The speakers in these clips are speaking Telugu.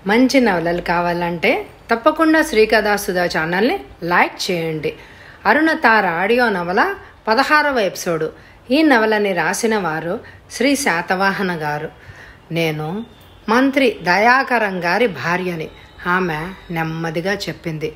మంచి నవలలు కావాలంటే తప్పకుండా శ్రీకథా సుధా ఛానల్ని లైక్ చేయండి అరుణ తార ఆడియో నవల పదహారవ ఎపిసోడు ఈ నవలని రాసిన వారు శ్రీ శాతవాహన గారు నేను మంత్రి దయాకరం గారి భార్యని ఆమె నెమ్మదిగా చెప్పింది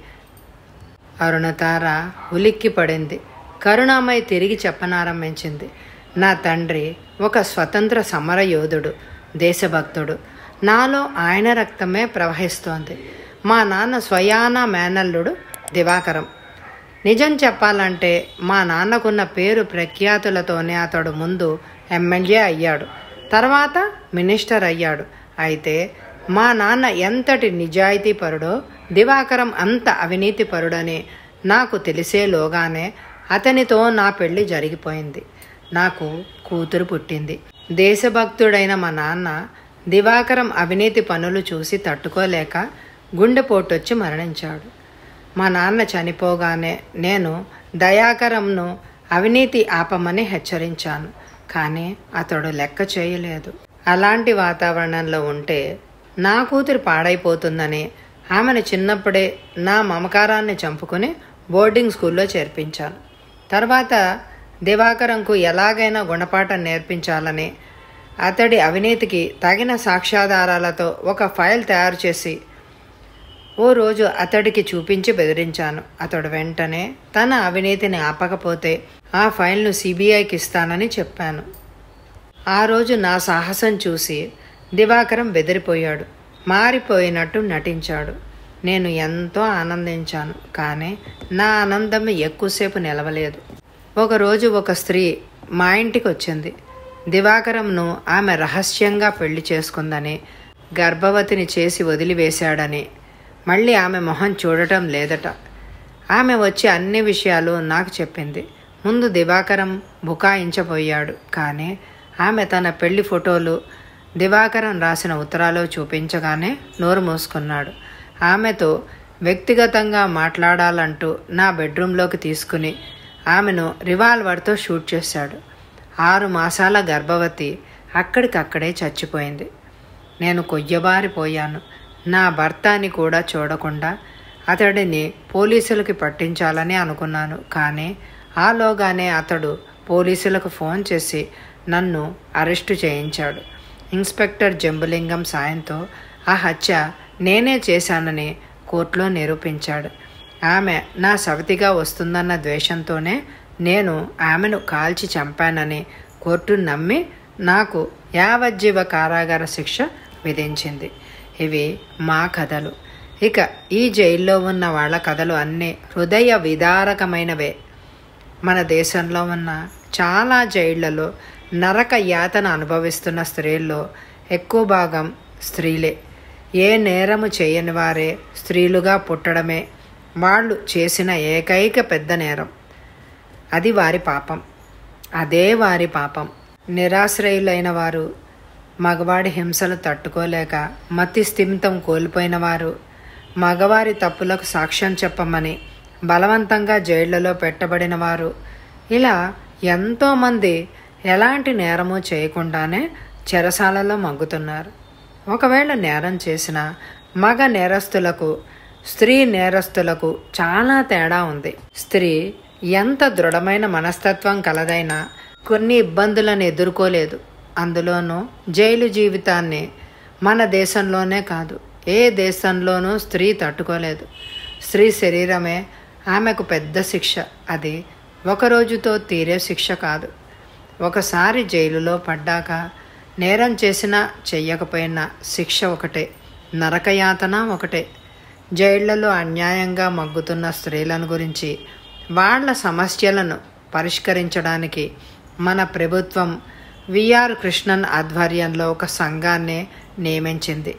అరుణతార ఉలిక్కి పడింది కరుణామయ్య తిరిగి చెప్పనారంభించింది నా తండ్రి ఒక స్వతంత్ర సమర యోధుడు దేశభక్తుడు నాలో ఆయన రక్తమే ప్రవహిస్తోంది మా నాన్న స్వయాన మేనల్లుడు దివాకరం నిజం చెప్పాలంటే మా నాన్నకున్న పేరు ప్రఖ్యాతులతోనే అతడు ముందు ఎమ్మెల్యే అయ్యాడు తర్వాత మినిస్టర్ అయ్యాడు అయితే మా నాన్న ఎంతటి నిజాయితీపరుడో దివాకరం అంత అవినీతిపరుడని నాకు తెలిసేలోగానే అతనితో నా పెళ్లి జరిగిపోయింది నాకు కూతురు పుట్టింది దేశభక్తుడైన మా నాన్న దివాకరం అవినీతి పనులు చూసి తట్టుకోలేక గుండెపోటొచ్చి మరణించాడు మా నాన్న చనిపోగానే నేను దయాకరంను అవినీతి ఆపమని హెచ్చరించాను కానీ అతడు లెక్క చేయలేదు అలాంటి వాతావరణంలో ఉంటే నా కూతురు పాడైపోతుందని ఆమెను చిన్నప్పుడే నా మమకారాన్ని చంపుకుని బోర్డింగ్ స్కూల్లో చేర్పించాను తర్వాత దివాకరంకు ఎలాగైనా గుణపాఠం నేర్పించాలని అతడి అవినీతికి తగిన సాక్ష్యాధారాలతో ఒక ఫైల్ తయారు చేసి ఓ రోజు అతడికి చూపించి బెదిరించాను అతడు వెంటనే తన అవినీతిని ఆపకపోతే ఆ ఫైల్ను సిబిఐకి ఇస్తానని చెప్పాను ఆ రోజు నా సాహసం చూసి దివాకరం బెదిరిపోయాడు మారిపోయినట్టు నటించాడు నేను ఎంతో ఆనందించాను కానీ నా ఆనందం ఎక్కువసేపు నిలవలేదు ఒకరోజు ఒక స్త్రీ మా ఇంటికి వచ్చింది దివాకరంను ఆమె రహస్యంగా పెళ్లి చేసుకుందని గర్భవతిని చేసి వదిలివేశాడని మళ్ళీ ఆమె మొహం చూడటం లేదట ఆమె వచ్చి అన్ని విషయాలు నాకు చెప్పింది ముందు దివాకరం బుకాయించబోయాడు కానీ ఆమె తన పెళ్లి ఫోటోలు దివాకరం రాసిన ఉత్తరాలు చూపించగానే నోరు మూసుకున్నాడు ఆమెతో వ్యక్తిగతంగా మాట్లాడాలంటూ నా బెడ్రూంలోకి తీసుకుని ఆమెను రివాల్వర్తో షూట్ చేశాడు ఆరు మాసాల గర్భవతి అక్కడికక్కడే చచ్చిపోయింది నేను కొయ్యబారిపోయాను నా భర్త అని కూడా చూడకుండా అతడిని పోలీసులకి పట్టించాలని అనుకున్నాను కానీ ఆలోగానే అతడు పోలీసులకు ఫోన్ చేసి నన్ను అరెస్టు చేయించాడు ఇన్స్పెక్టర్ జంబులింగం సాయంతో ఆ హత్య నేనే చేశానని కోర్టులో నిరూపించాడు ఆమె నా సవతిగా వస్తుందన్న ద్వేషంతోనే నేను ఆమెను కాల్చి చంపానని కోర్టు నమ్మి నాకు యావజ్జీవ కారాగార శిక్ష విధించింది ఇవి మా కథలు ఇక ఈ జైల్లో ఉన్న వాళ్ళ కథలు అన్నీ హృదయ విదారకమైనవే మన దేశంలో ఉన్న చాలా జైళ్లలో నరక యాతన అనుభవిస్తున్న స్త్రీల్లో ఎక్కువ భాగం స్త్రీలే ఏ నేరము చేయని వారే స్త్రీలుగా పుట్టడమే వాళ్ళు చేసిన ఏకైక పెద్ద నేరం అది వారి పాపం అదే వారి పాపం నిరాశ్రయులైన వారు మగవాడి హింసలు తట్టుకోలేక మతి స్థిమితం కోల్పోయిన వారు మగవారి తప్పులకు సాక్ష్యం చెప్పమని బలవంతంగా జైళ్లలో పెట్టబడిన వారు ఇలా ఎంతోమంది ఎలాంటి నేరము చేయకుండానే చెరసాలలో మగ్గుతున్నారు ఒకవేళ నేరం చేసిన మగ నేరస్తులకు స్త్రీ నేరస్తులకు చాలా తేడా ఉంది స్త్రీ ఎంత దృఢమైన మనస్తత్వం కలదైనా కొన్ని ఇబ్బందులను ఎదుర్కోలేదు అందులోనూ జైలు జీవితాన్ని మన దేశంలోనే కాదు ఏ దేశంలోనూ స్త్రీ తట్టుకోలేదు స్త్రీ శరీరమే ఆమెకు పెద్ద శిక్ష అది ఒక రోజుతో తీరే శిక్ష కాదు ఒకసారి జైలులో పడ్డాక నేరం చేసినా చెయ్యకపోయినా శిక్ష ఒకటే నరకయాతన ఒకటే జైళ్లలో అన్యాయంగా మగ్గుతున్న స్త్రీలను గురించి వాళ్ళ సమస్యలను పరిష్కరించడానికి మన ప్రభుత్వం విఆర్ కృష్ణన్ ఆధ్వర్యంలో ఒక సంఘాన్ని నియమించింది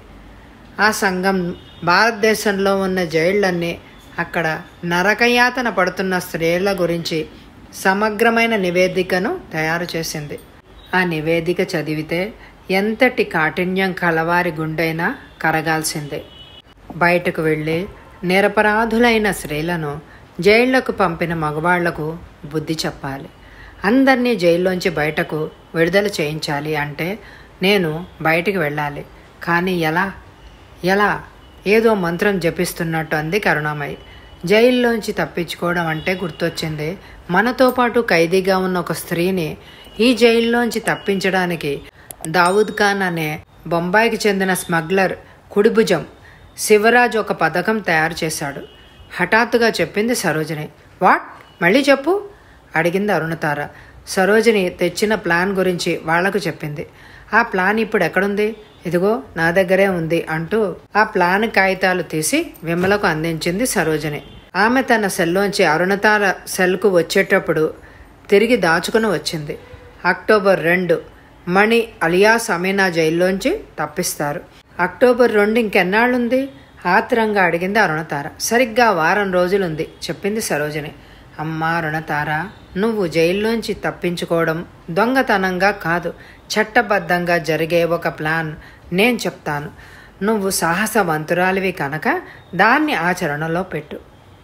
ఆ సంఘం భారతదేశంలో ఉన్న జైళ్లన్నీ అక్కడ నరకయాతన పడుతున్న స్త్రీల గురించి సమగ్రమైన నివేదికను తయారు చేసింది ఆ నివేదిక చదివితే ఎంతటి కాఠిన్యం కలవారి గుండైనా కరగాల్సిందే బయటకు వెళ్ళి నిరపరాధులైన స్త్రీలను జైళ్లకు పంపిన మగవాళ్లకు బుద్ధి చెప్పాలి అందరినీ జైల్లోంచి బయటకు విడుదల చేయించాలి అంటే నేను బయటికి వెళ్ళాలి కానీ ఎలా ఎలా ఏదో మంత్రం జపిస్తున్నట్టు అంది కరుణామయి జైల్లోంచి తప్పించుకోవడం అంటే గుర్తొచ్చింది మనతో పాటు ఖైదీగా ఉన్న ఒక స్త్రీని ఈ జైల్లోంచి తప్పించడానికి దావుద్ ఖాన్ అనే బొంబాయికి చెందిన స్మగ్లర్ కుడిభుజం శివరాజ్ ఒక పథకం తయారు చేశాడు హఠాత్తుగా చెప్పింది సరోజిని వాట్ మళ్ళీ చెప్పు అడిగింది అరుణతార సరోజిని తెచ్చిన ప్లాన్ గురించి వాళ్లకు చెప్పింది ఆ ప్లాన్ ఇప్పుడు ఎక్కడుంది ఇదిగో నా దగ్గరే ఉంది అంటూ ఆ ప్లాన్ కాగితాలు తీసి విమలకు అందించింది సరోజిని ఆమె తన సెల్లోంచి అరుణతార సెల్కు వచ్చేటప్పుడు తిరిగి దాచుకుని వచ్చింది అక్టోబర్ రెండు మణి అలియాస్ అమీనా జైల్లోంచి తప్పిస్తారు అక్టోబర్ రెండు ఇంకెన్నాళ్ళుంది ఆత్రంగా అడిగింది అరుణతార సరిగ్గా వారం రోజులుంది చెప్పింది సరోజిని అమ్మా అరుణతార నువ్వు జైల్లోంచి తప్పించుకోవడం దొంగతనంగా కాదు చట్టబద్ధంగా జరిగే ఒక ప్లాన్ నేను చెప్తాను నువ్వు సాహసవంతురాలివి కనుక దాన్ని ఆచరణలో పెట్టు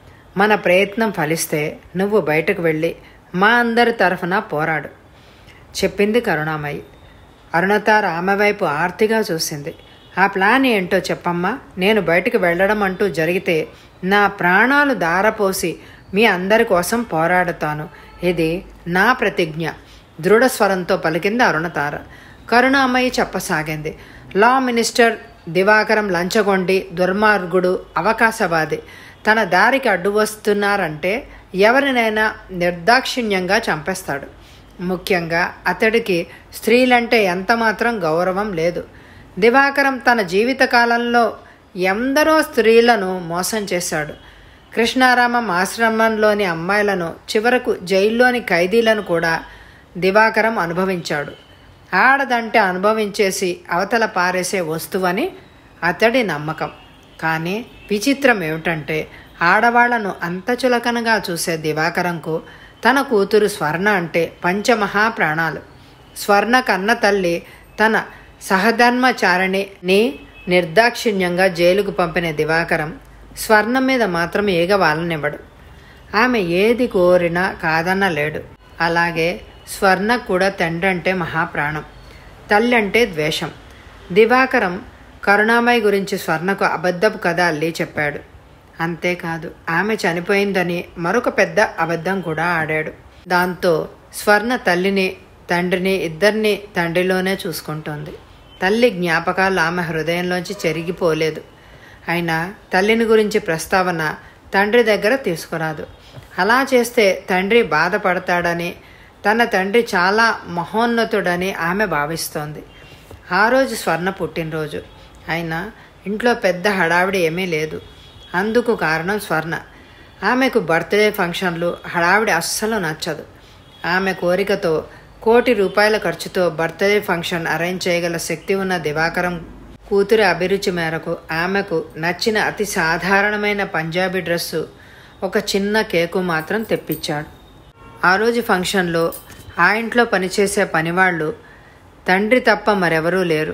మన ప్రయత్నం ఫలిస్తే నువ్వు బయటకు వెళ్ళి మా అందరి తరఫున పోరాడు చెప్పింది కరుణామయి అరుణతార ఆమె వైపు ఆర్తిగా చూసింది ఆ ప్లాన్ ఏంటో చెప్పమ్మా నేను బయటకు వెళ్ళడం అంటూ జరిగితే నా ప్రాణాలు దారపోసి మీ అందరి కోసం పోరాడుతాను ఇది నా ప్రతిజ్ఞ దృఢ స్వరంతో పలికింది అరుణతార కరుణామయి చెప్పసాగింది లా మినిస్టర్ దివాకరం లంచగొండి దుర్మార్గుడు అవకాశవాది తన దారికి అడ్డు వస్తున్నారంటే ఎవరినైనా నిర్దాక్షిణ్యంగా చంపేస్తాడు ముఖ్యంగా అతడికి స్త్రీలంటే ఎంతమాత్రం గౌరవం లేదు దివాకరం తన జీవితకాలంలో ఎందరో స్త్రీలను మోసం చేశాడు కృష్ణారామం ఆశ్రమంలోని అమ్మాయిలను చివరకు జైల్లోని ఖైదీలను కూడా దివాకరం అనుభవించాడు ఆడదంటే అనుభవించేసి అవతల పారేసే వస్తువని అతడి నమ్మకం కానీ విచిత్రం ఏమిటంటే ఆడవాళ్లను అంత చులకనగా చూసే దివాకరంకు తన కూతురు స్వర్ణ అంటే పంచమహా ప్రాణాలు స్వర్ణ కన్న తల్లి తన సహధర్మచారిణిని నిర్దాక్షిణ్యంగా జైలుకు పంపిన దివాకరం స్వర్ణం మీద మాత్రం ఏగ వాళ్ళనివ్వడు ఆమె ఏది కోరినా కాదనలేడు అలాగే స్వర్ణ కూడా తండ్రి అంటే మహాప్రాణం తల్లి అంటే ద్వేషం దివాకరం కరుణామయ్య గురించి స్వర్ణకు అబద్ధపు కథ అల్లి చెప్పాడు అంతేకాదు ఆమె చనిపోయిందని మరొక పెద్ద అబద్ధం కూడా ఆడాడు దాంతో స్వర్ణ తల్లిని తండ్రిని ఇద్దరిని తండ్రిలోనే చూసుకుంటోంది తల్లి జ్ఞాపకాలు ఆమె హృదయంలోంచి చెరిగిపోలేదు అయినా తల్లిని గురించి ప్రస్తావన తండ్రి దగ్గర తీసుకురాదు అలా చేస్తే తండ్రి బాధపడతాడని తన తండ్రి చాలా మహోన్నతుడని ఆమె భావిస్తోంది ఆ రోజు స్వర్ణ పుట్టినరోజు అయినా ఇంట్లో పెద్ద హడావిడి ఏమీ లేదు అందుకు కారణం స్వర్ణ ఆమెకు బర్త్డే ఫంక్షన్లు హడావిడి అస్సలు నచ్చదు ఆమె కోరికతో కోటి రూపాయల ఖర్చుతో బర్త్డే ఫంక్షన్ అరేంజ్ చేయగల శక్తి ఉన్న దివాకరం కూతురి అభిరుచి మేరకు ఆమెకు నచ్చిన అతి సాధారణమైన పంజాబీ డ్రెస్సు ఒక చిన్న కేకు మాత్రం తెప్పించాడు ఆ రోజు ఫంక్షన్లో ఆ ఇంట్లో పనిచేసే పనివాళ్ళు తండ్రి తప్ప మరెవరూ లేరు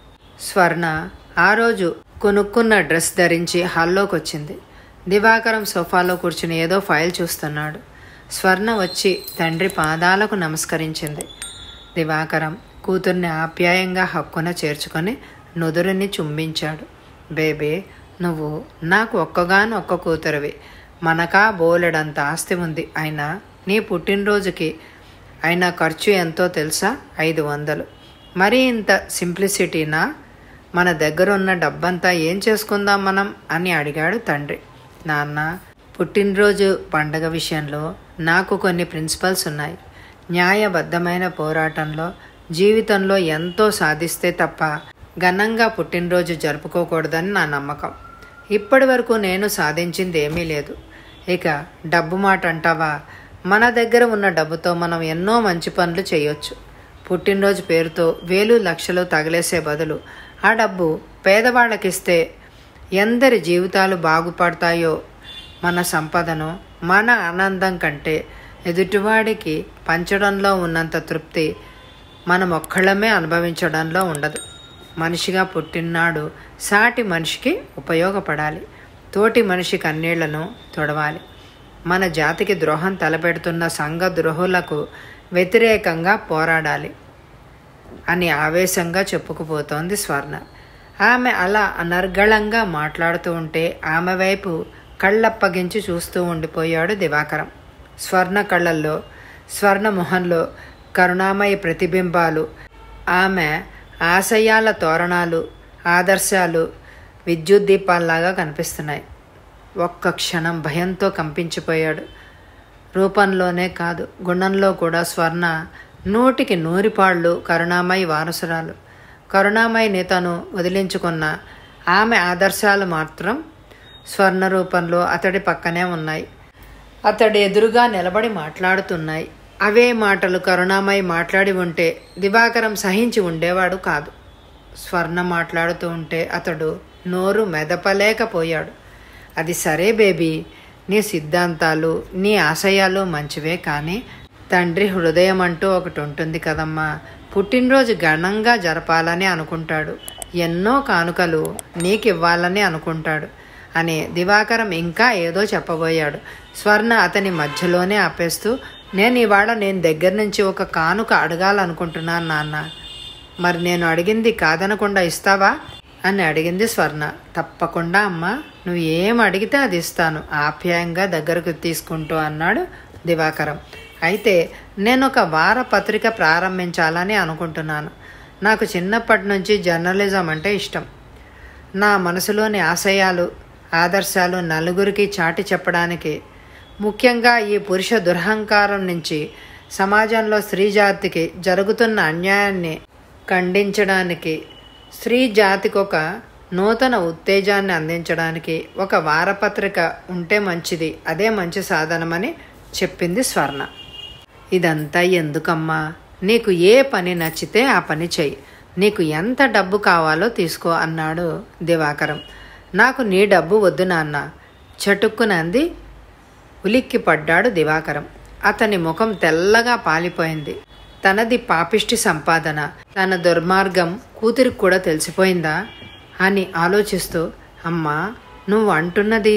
స్వర్ణ ఆ రోజు కొనుక్కున్న డ్రెస్ ధరించి హాల్లోకి వచ్చింది దివాకరం సోఫాలో కూర్చుని ఏదో ఫైల్ చూస్తున్నాడు స్వర్ణ వచ్చి తండ్రి పాదాలకు నమస్కరించింది దివాకరం కూతుర్ని ఆప్యాయంగా హక్కున చేర్చుకొని నుదురుని చుంబించాడు బేబీ నువ్వు నాకు ఒక్కగాను ఒక్క కూతురివి మనకా బోలెడంత ఆస్తి ఉంది అయినా నీ పుట్టినరోజుకి అయినా ఖర్చు ఎంతో తెలుసా ఐదు వందలు మరీ ఇంత సింప్లిసిటీనా మన దగ్గర ఉన్న డబ్బంతా ఏం చేసుకుందాం మనం అని అడిగాడు తండ్రి నాన్న పుట్టినరోజు పండగ విషయంలో నాకు కొన్ని ప్రిన్సిపల్స్ ఉన్నాయి న్యాయబద్ధమైన పోరాటంలో జీవితంలో ఎంతో సాధిస్తే తప్ప ఘనంగా పుట్టినరోజు జరుపుకోకూడదని నా నమ్మకం ఇప్పటి వరకు నేను సాధించింది ఏమీ లేదు ఇక డబ్బు మాట అంటావా మన దగ్గర ఉన్న డబ్బుతో మనం ఎన్నో మంచి పనులు చేయొచ్చు పుట్టినరోజు పేరుతో వేలు లక్షలు తగిలేసే బదులు ఆ డబ్బు పేదవాళ్ళకిస్తే ఎందరి జీవితాలు బాగుపడతాయో మన సంపదను మన ఆనందం కంటే ఎదుటివాడికి పంచడంలో ఉన్నంత తృప్తి మనం ఒక్కళ్ళమే అనుభవించడంలో ఉండదు మనిషిగా పుట్టినాడు సాటి మనిషికి ఉపయోగపడాలి తోటి మనిషి కన్నీళ్లను తొడవాలి మన జాతికి ద్రోహం తలపెడుతున్న సంఘ ద్రోహులకు వ్యతిరేకంగా పోరాడాలి అని ఆవేశంగా చెప్పుకుపోతోంది స్వర్ణ ఆమె అలా అనర్గళంగా మాట్లాడుతూ ఉంటే ఆమె వైపు కళ్ళప్పగించి చూస్తూ ఉండిపోయాడు దివాకరం స్వర్ణ కళ్ళల్లో స్వర్ణ మొహంలో కరుణామయ ప్రతిబింబాలు ఆమె ఆశయాల తోరణాలు ఆదర్శాలు విద్యుత్ దీపాల్లాగా కనిపిస్తున్నాయి ఒక్క క్షణం భయంతో కంపించిపోయాడు రూపంలోనే కాదు గుణంలో కూడా స్వర్ణ నూటికి నూరిపాళ్ళు కరుణామయి వారసురాలు కరుణామయిని తను వదిలించుకున్న ఆమె ఆదర్శాలు మాత్రం స్వర్ణ రూపంలో అతడి పక్కనే ఉన్నాయి అతడి ఎదురుగా నిలబడి మాట్లాడుతున్నాయి అవే మాటలు కరుణామయి మాట్లాడి ఉంటే దివాకరం సహించి ఉండేవాడు కాదు స్వర్ణ మాట్లాడుతూ ఉంటే అతడు నోరు మెదపలేకపోయాడు అది సరే బేబీ నీ సిద్ధాంతాలు నీ ఆశయాలు మంచివే కానీ తండ్రి హృదయం అంటూ ఒకటి ఉంటుంది కదమ్మా పుట్టినరోజు ఘనంగా జరపాలని అనుకుంటాడు ఎన్నో కానుకలు నీకివ్వాలని అనుకుంటాడు అని దివాకరం ఇంకా ఏదో చెప్పబోయాడు స్వర్ణ అతని మధ్యలోనే ఆపేస్తూ నేను ఇవాళ నేను దగ్గర నుంచి ఒక కానుక అడగాలనుకుంటున్నాను నాన్న మరి నేను అడిగింది కాదనకుండా ఇస్తావా అని అడిగింది స్వర్ణ తప్పకుండా అమ్మా నువ్వు ఏం అడిగితే అది ఇస్తాను ఆప్యాయంగా దగ్గరకు తీసుకుంటూ అన్నాడు దివాకరం అయితే నేను ఒక వారపత్రిక ప్రారంభించాలని అనుకుంటున్నాను నాకు చిన్నప్పటి నుంచి జర్నలిజం అంటే ఇష్టం నా మనసులోని ఆశయాలు ఆదర్శాలు నలుగురికి చాటి చెప్పడానికి ముఖ్యంగా ఈ పురుష దురహంకారం నుంచి సమాజంలో స్త్రీ జాతికి జరుగుతున్న అన్యాయాన్ని ఖండించడానికి స్త్రీ జాతికి ఒక నూతన ఉత్తేజాన్ని అందించడానికి ఒక వారపత్రిక ఉంటే మంచిది అదే మంచి సాధనమని చెప్పింది స్వర్ణ ఇదంతా ఎందుకమ్మా నీకు ఏ పని నచ్చితే ఆ పని చెయ్యి నీకు ఎంత డబ్బు కావాలో తీసుకో అన్నాడు దివాకరం నాకు నీ డబ్బు వద్దు నాన్న చటుక్కునంది ఉలిక్కి పడ్డాడు దివాకరం అతని ముఖం తెల్లగా పాలిపోయింది తనది పాపిష్టి సంపాదన తన దుర్మార్గం కూతురికి కూడా తెలిసిపోయిందా అని ఆలోచిస్తూ అమ్మా నువ్వు అంటున్నది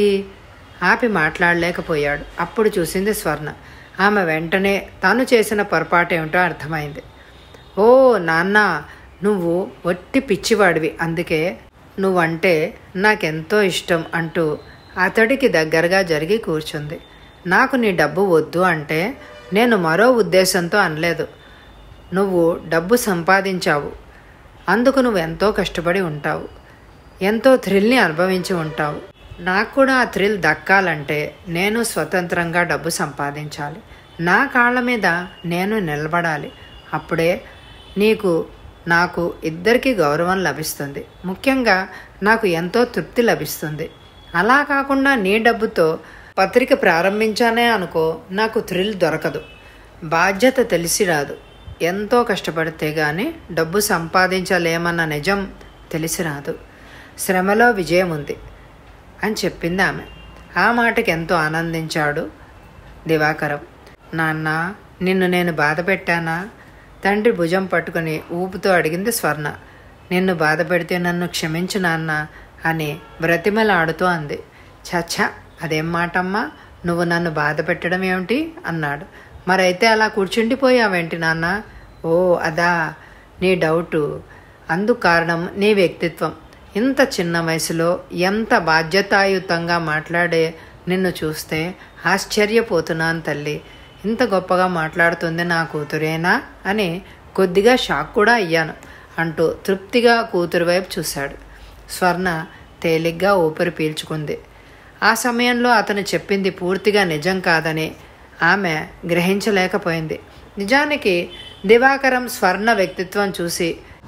ఆపి మాట్లాడలేకపోయాడు అప్పుడు చూసింది స్వర్ణ ఆమె వెంటనే తాను చేసిన పొరపాటేమిటో అర్థమైంది ఓ నాన్న నువ్వు ఒట్టి పిచ్చివాడివి అందుకే నువ్వంటే నాకెంతో ఇష్టం అంటూ అతడికి దగ్గరగా జరిగి కూర్చుంది నాకు నీ డబ్బు వద్దు అంటే నేను మరో ఉద్దేశంతో అనలేదు నువ్వు డబ్బు సంపాదించావు అందుకు నువ్వు ఎంతో కష్టపడి ఉంటావు ఎంతో థ్రిల్ని అనుభవించి ఉంటావు నాకు కూడా ఆ థ్రిల్ దక్కాలంటే నేను స్వతంత్రంగా డబ్బు సంపాదించాలి నా కాళ్ళ మీద నేను నిలబడాలి అప్పుడే నీకు నాకు ఇద్దరికి గౌరవం లభిస్తుంది ముఖ్యంగా నాకు ఎంతో తృప్తి లభిస్తుంది అలా కాకుండా నీ డబ్బుతో పత్రిక ప్రారంభించానే అనుకో నాకు థ్రిల్ దొరకదు బాధ్యత తెలిసి రాదు ఎంతో కష్టపడితే గాని డబ్బు సంపాదించలేమన్న నిజం తెలిసి రాదు శ్రమలో విజయం ఉంది అని చెప్పింది ఆమె ఆ మాటకి ఎంతో ఆనందించాడు దివాకరం నాన్న నిన్ను నేను బాధ పెట్టానా తండ్రి భుజం పట్టుకుని ఊపుతో అడిగింది స్వర్ణ నిన్ను బాధ పెడితే నన్ను క్షమించు నాన్న అని బ్రతిమలాడుతూ అంది చచ్చా అదేం మాటమ్మా నువ్వు నన్ను బాధ పెట్టడం ఏమిటి అన్నాడు మరైతే అలా కూర్చుండిపోయావేంటి నాన్న ఓ అదా నీ డౌటు అందుకు కారణం నీ వ్యక్తిత్వం ఇంత చిన్న వయసులో ఎంత బాధ్యతాయుతంగా మాట్లాడే నిన్ను చూస్తే ఆశ్చర్యపోతున్నాను తల్లి ఇంత గొప్పగా మాట్లాడుతుంది నా కూతురేనా అని కొద్దిగా షాక్ కూడా అయ్యాను అంటూ తృప్తిగా కూతురు వైపు చూశాడు స్వర్ణ తేలిగ్గా ఊపిరి పీల్చుకుంది ఆ సమయంలో అతను చెప్పింది పూర్తిగా నిజం కాదని ఆమె గ్రహించలేకపోయింది నిజానికి దివాకరం స్వర్ణ వ్యక్తిత్వం చూసి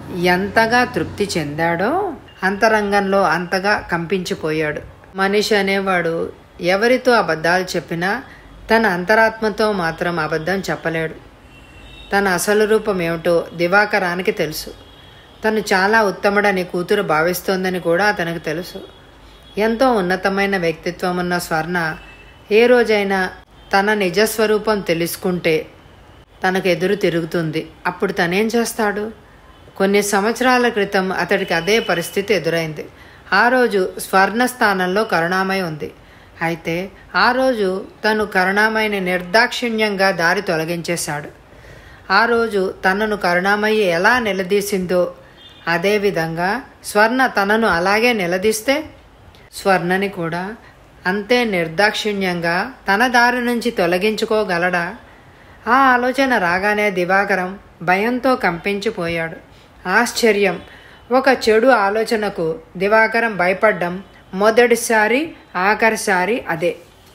ఎంతగా తృప్తి చెందాడో అంతరంగంలో అంతగా కంపించిపోయాడు మనిషి అనేవాడు ఎవరితో అబద్ధాలు చెప్పినా తన అంతరాత్మతో మాత్రం అబద్ధం చెప్పలేడు తన అసలు రూపం ఏమిటో దివాకరానికి తెలుసు తను చాలా ఉత్తముడని కూతురు భావిస్తోందని కూడా అతనికి తెలుసు ఎంతో ఉన్నతమైన వ్యక్తిత్వం ఉన్న స్వర్ణ ఏ రోజైనా తన నిజస్వరూపం తెలుసుకుంటే తనకు ఎదురు తిరుగుతుంది అప్పుడు తనేం చేస్తాడు కొన్ని సంవత్సరాల క్రితం అతడికి అదే పరిస్థితి ఎదురైంది ఆ రోజు స్వర్ణ స్థానంలో కరుణామయ ఉంది అయితే ఆ రోజు తను కరుణామయిని నిర్దాక్షిణ్యంగా దారి తొలగించేశాడు ఆ రోజు తనను కరుణామయ్యి ఎలా నిలదీసిందో అదేవిధంగా స్వర్ణ తనను అలాగే నిలదీస్తే స్వర్ణని కూడా అంతే నిర్దాక్షిణ్యంగా తన దారి నుంచి తొలగించుకోగలడా ఆ ఆలోచన రాగానే దివాకరం భయంతో కంపించిపోయాడు ఆశ్చర్యం ఒక చెడు ఆలోచనకు దివాకరం భయపడ్డం మొదటిసారి ఆఖరిసారి అదే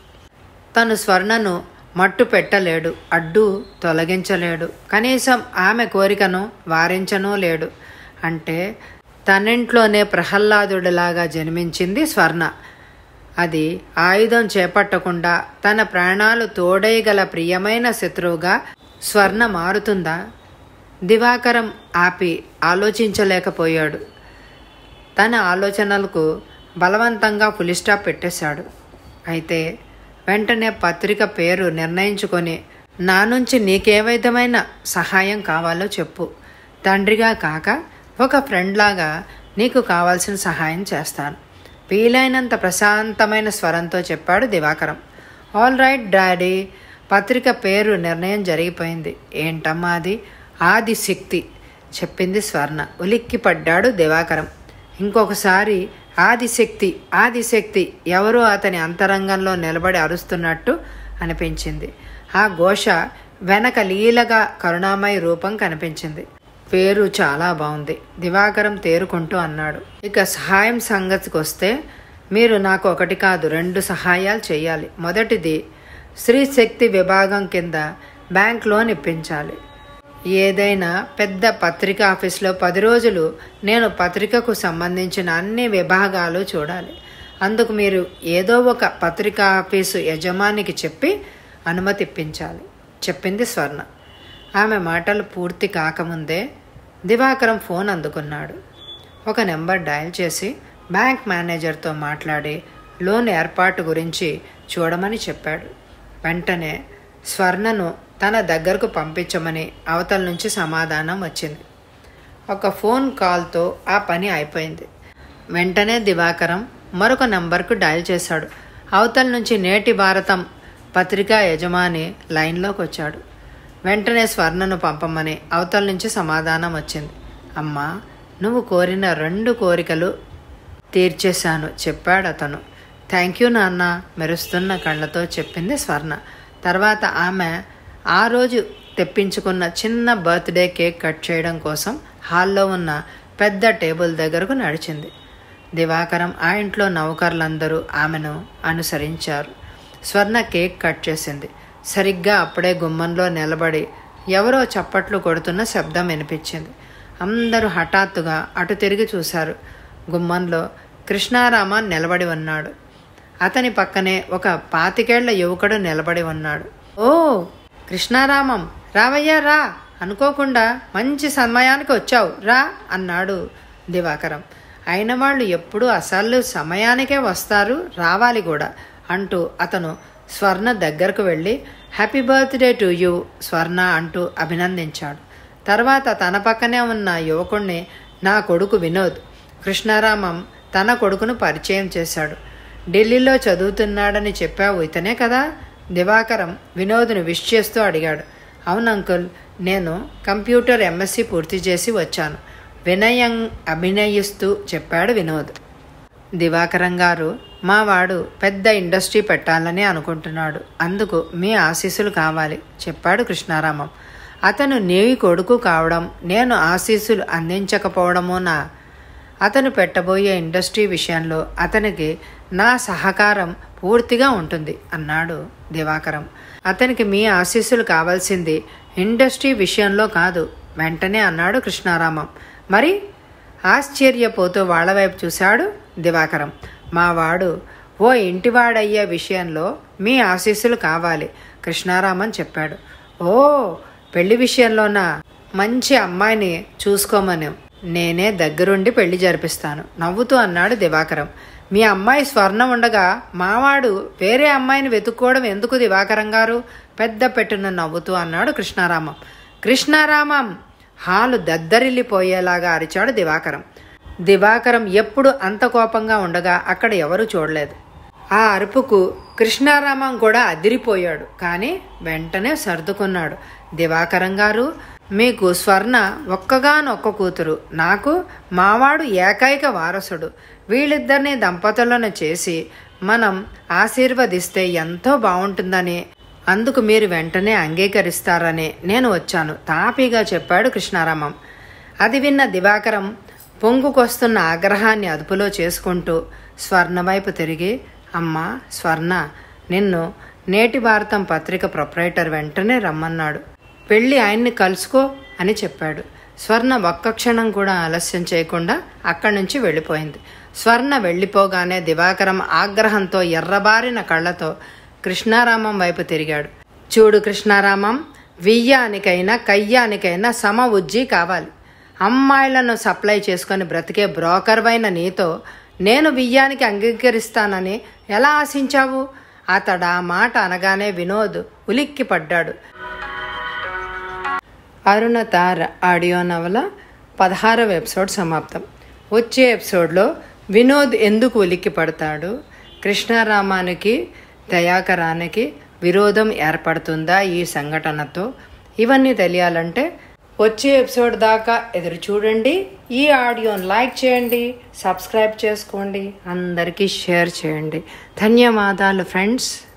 తను స్వర్ణను మట్టు పెట్టలేడు అడ్డు తొలగించలేడు కనీసం ఆమె కోరికను వారించనూ లేడు అంటే తనింట్లోనే ప్రహ్లాదుడిలాగా జన్మించింది స్వర్ణ అది ఆయుధం చేపట్టకుండా తన ప్రాణాలు తోడేయగల ప్రియమైన శత్రువుగా స్వర్ణ మారుతుందా దివాకరం ఆపి ఆలోచించలేకపోయాడు తన ఆలోచనలకు బలవంతంగా ఫులిస్టాప్ పెట్టేశాడు అయితే వెంటనే పత్రిక పేరు నిర్ణయించుకొని నా నుంచి నీకే విధమైన సహాయం కావాలో చెప్పు తండ్రిగా కాక ఒక ఫ్రెండ్ లాగా నీకు కావాల్సిన సహాయం చేస్తాను వీలైనంత ప్రశాంతమైన స్వరంతో చెప్పాడు దివాకరం ఆల్ రైట్ డాడీ పత్రిక పేరు నిర్ణయం జరిగిపోయింది ఏంటమ్మా అది ఆది శక్తి చెప్పింది స్వర్ణ ఉలిక్కి పడ్డాడు దివాకరం ఇంకొకసారి ఆదిశక్తి ఆదిశక్తి ఎవరో అతని అంతరంగంలో నిలబడి అరుస్తున్నట్టు అనిపించింది ఆ ఘోష వెనక లీలగా కరుణామయ రూపం కనిపించింది పేరు చాలా బాగుంది దివాకరం తేరుకుంటూ అన్నాడు ఇక సహాయం సంగతికి వస్తే మీరు నాకు ఒకటి కాదు రెండు సహాయాలు చేయాలి మొదటిది స్త్రీ శక్తి విభాగం కింద బ్యాంక్ లోన్ ఇప్పించాలి ఏదైనా పెద్ద పత్రిక ఆఫీస్లో పది రోజులు నేను పత్రికకు సంబంధించిన అన్ని విభాగాలు చూడాలి అందుకు మీరు ఏదో ఒక పత్రికా ఆఫీసు యజమానికి చెప్పి అనుమతి ఇప్పించాలి చెప్పింది స్వర్ణ ఆమె మాటలు పూర్తి కాకముందే దివాకరం ఫోన్ అందుకున్నాడు ఒక నెంబర్ డయల్ చేసి బ్యాంక్ మేనేజర్తో మాట్లాడి లోన్ ఏర్పాటు గురించి చూడమని చెప్పాడు వెంటనే స్వర్ణను తన దగ్గరకు పంపించమని అవతల నుంచి సమాధానం వచ్చింది ఒక ఫోన్ కాల్తో ఆ పని అయిపోయింది వెంటనే దివాకరం మరొక నంబర్కు డయల్ చేశాడు అవతల నుంచి నేటి భారతం పత్రికా యజమాని లైన్లోకి వచ్చాడు వెంటనే స్వర్ణను పంపమని అవతల నుంచి సమాధానం వచ్చింది అమ్మా నువ్వు కోరిన రెండు కోరికలు తీర్చేశాను చెప్పాడు అతను థ్యాంక్ యూ నాన్న మెరుస్తున్న కళ్ళతో చెప్పింది స్వర్ణ తర్వాత ఆమె ఆ రోజు తెప్పించుకున్న చిన్న బర్త్డే కేక్ కట్ చేయడం కోసం హాల్లో ఉన్న పెద్ద టేబుల్ దగ్గరకు నడిచింది దివాకరం ఆ ఇంట్లో నౌకర్లందరూ ఆమెను అనుసరించారు స్వర్ణ కేక్ కట్ చేసింది సరిగ్గా అప్పుడే గుమ్మంలో నిలబడి ఎవరో చప్పట్లు కొడుతున్న శబ్దం వినిపించింది అందరూ హఠాత్తుగా అటు తిరిగి చూశారు గుమ్మంలో కృష్ణారామ నిలబడి ఉన్నాడు అతని పక్కనే ఒక పాతికేళ్ల యువకుడు నిలబడి ఉన్నాడు ఓ కృష్ణారామం రావయ్యా రా అనుకోకుండా మంచి సమయానికి వచ్చావు రా అన్నాడు దివాకరం అయిన వాళ్ళు ఎప్పుడూ అసలు సమయానికే వస్తారు రావాలి కూడా అంటూ అతను స్వర్ణ దగ్గరకు వెళ్ళి హ్యాపీ బర్త్డే టు యూ స్వర్ణ అంటూ అభినందించాడు తర్వాత తన పక్కనే ఉన్న యువకుణ్ణి నా కొడుకు వినోద్ కృష్ణారామం తన కొడుకును పరిచయం చేశాడు ఢిల్లీలో చదువుతున్నాడని చెప్పావు ఇతనే కదా దివాకరం వినోద్ను విష్ చేస్తూ అడిగాడు అవును అంకుల్ నేను కంప్యూటర్ ఎంఎస్సి పూర్తి చేసి వచ్చాను వినయం అభినయిస్తూ చెప్పాడు వినోద్ దివాకరం గారు మా వాడు పెద్ద ఇండస్ట్రీ పెట్టాలని అనుకుంటున్నాడు అందుకు మీ ఆశీస్సులు కావాలి చెప్పాడు కృష్ణారామం అతను నీ కొడుకు కావడం నేను ఆశీస్సులు అందించకపోవడమో నా అతను పెట్టబోయే ఇండస్ట్రీ విషయంలో అతనికి నా సహకారం పూర్తిగా ఉంటుంది అన్నాడు దివాకరం అతనికి మీ ఆశీస్సులు కావాల్సింది ఇండస్ట్రీ విషయంలో కాదు వెంటనే అన్నాడు కృష్ణారామం మరి ఆశ్చర్యపోతూ వాళ్ళ వైపు చూశాడు దివాకరం మా వాడు ఓ ఇంటివాడయ్యే విషయంలో మీ ఆశీస్సులు కావాలి కృష్ణారామన్ చెప్పాడు ఓ పెళ్లి విషయంలోనా మంచి అమ్మాయిని చూసుకోమని నేనే దగ్గరుండి పెళ్లి జరిపిస్తాను నవ్వుతూ అన్నాడు దివాకరం మీ అమ్మాయి స్వర్ణం ఉండగా మావాడు వేరే అమ్మాయిని వెతుక్కోవడం ఎందుకు దివాకరం గారు పెద్ద పెట్టున నవ్వుతూ అన్నాడు కృష్ణారామం కృష్ణారామం హాలు దద్దరిల్లిపోయేలాగా అరిచాడు దివాకరం దివాకరం ఎప్పుడు అంత కోపంగా ఉండగా అక్కడ ఎవరూ చూడలేదు ఆ అరుపుకు కృష్ణారామం కూడా అదిరిపోయాడు కానీ వెంటనే సర్దుకున్నాడు దివాకరం గారు మీకు స్వర్ణ ఒక్కగానొక్క కూతురు నాకు మావాడు ఏకైక వారసుడు వీళ్ళిద్దరిని దంపతులను చేసి మనం ఆశీర్వదిస్తే ఎంతో బాగుంటుందని అందుకు మీరు వెంటనే అంగీకరిస్తారని నేను వచ్చాను తాపీగా చెప్పాడు కృష్ణారామం అది విన్న దివాకరం పొంగుకొస్తున్న ఆగ్రహాన్ని అదుపులో చేసుకుంటూ స్వర్ణ వైపు తిరిగి అమ్మా స్వర్ణ నిన్ను నేటి భారతం పత్రిక ప్రొపరేటర్ వెంటనే రమ్మన్నాడు వెళ్ళి ఆయన్ని కలుసుకో అని చెప్పాడు స్వర్ణ ఒక్క క్షణం కూడా ఆలస్యం చేయకుండా అక్కడి నుంచి వెళ్ళిపోయింది స్వర్ణ వెళ్ళిపోగానే దివాకరం ఆగ్రహంతో ఎర్రబారిన కళ్ళతో కృష్ణారామం వైపు తిరిగాడు చూడు కృష్ణారామం వియ్యానికైనా కయ్యానికైనా సమ ఉజ్జి కావాలి అమ్మాయిలను సప్లై చేసుకొని బ్రతికే బ్రోకర్వైన నీతో నేను బియ్యానికి అంగీకరిస్తానని ఎలా ఆశించావు అతడు ఆ మాట అనగానే వినోద్ ఉలిక్కి పడ్డాడు అరుణత ఆడియో నవల పదహారవ ఎపిసోడ్ సమాప్తం వచ్చే ఎపిసోడ్లో వినోద్ ఎందుకు ఉలిక్కి పడతాడు కృష్ణారామానికి దయాకరానికి విరోధం ఏర్పడుతుందా ఈ సంఘటనతో ఇవన్నీ తెలియాలంటే వచ్చే ఎపిసోడ్ దాకా ఎదురు చూడండి ఈ ఆడియోని లైక్ చేయండి సబ్స్క్రైబ్ చేసుకోండి అందరికీ షేర్ చేయండి ధన్యవాదాలు ఫ్రెండ్స్